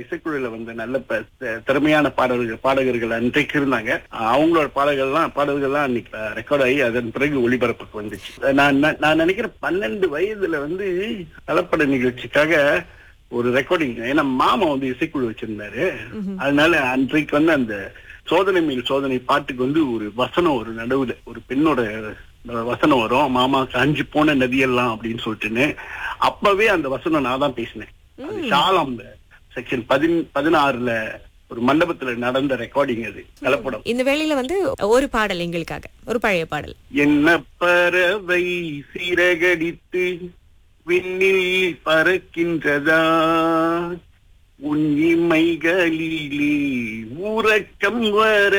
இசைக்குழுல வந்த நல்ல ப- த- திறமையான பாடல்கள் பாடகர்கள் அன்றைக்கு இருந்தாங்க அவங்களோட பாடல்கள்லாம் பாடல்கள்லாம் அன்னைக்கு ரெக்கார்ட் ஆகி அதன் பிறகு ஒளிபரப்புக்கு வந்துச்சு நான் நான் நான் நினைக்கிறேன் பன்னெண்டு வயதுல வந்து கலப்பட நிகழ்ச்சிக்காக ஒரு ரெக்கார்டிங் ஏன்னா மாமா வந்து இசைக்குழு வச்சிருந்தாரு அதனால அன்றைக்கு வந்து அந்த சோதனை மேல் சோதனை பாட்டுக்கு வந்து ஒரு வசனம் ஒரு நடுவுல ஒரு பெண்ணோட அஹ், வசனம் வரும் மாமா காஞ்சி போன நதியெல்லாம் அப்படின்னு சொல்லிட்டுன்னு அப்பவே அந்த வசனம் நான் தான் பேசினேன் அது ஷாலாம் செக்ஷன் பதின் பதினாறுல ஒரு மண்டபத்துல நடந்த ரெக்கார்டிங் அது கலப்படம் இந்த வேளையில வந்து ஒரு பாடல் எங்களுக்காக ஒரு பழைய பாடல் என்ன பறவை சிறகடித்து விண்ணில் பறக்கின்றதா உன் இமைகளிலே உறக்கம் வர